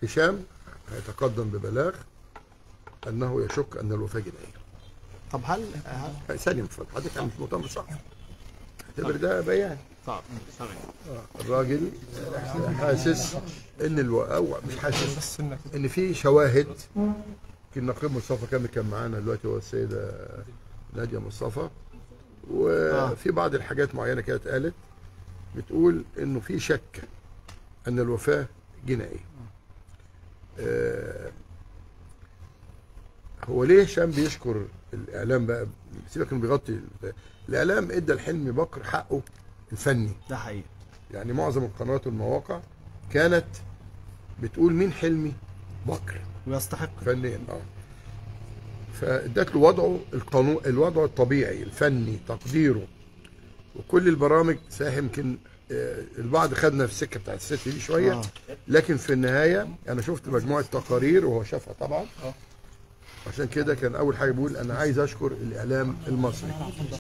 هشام هيتقدم ببلاغ انه يشك ان الوفاه جنائيه طب هل هل- ثانيه اتفضل حضرتك مش مؤتمر صح اعتبر ده بيان طب سامع الراجل حاسس ان الو... أو مش حاسس ان في شواهد يمكن النقيب مصطفى كامل كان معانا دلوقتي هو السيده ناديه مصطفى وفي بعض الحاجات معينه كده اتقالت بتقول انه في شك ان الوفاه جنائيه آه، هو ليه هشام بيشكر الاعلام بقى سيبك انه بيغطي الاعلام ادى لحلمي بكر حقه الفني ده حقيقي يعني معظم القنوات والمواقع كانت بتقول مين حلمي بكر ويستحق فنيا اه فادت له وضعه القانون الوضع الطبيعي الفني تقديره وكل البرامج ساهم يمكن آه، البعض خدنا في السكه بتاعت الست دي شويه آه. لكن في النهايه انا شفت مجموعه تقارير وهو شافها طبعا عشان كده كان اول حاجه بيقول انا عايز اشكر الاعلام المصري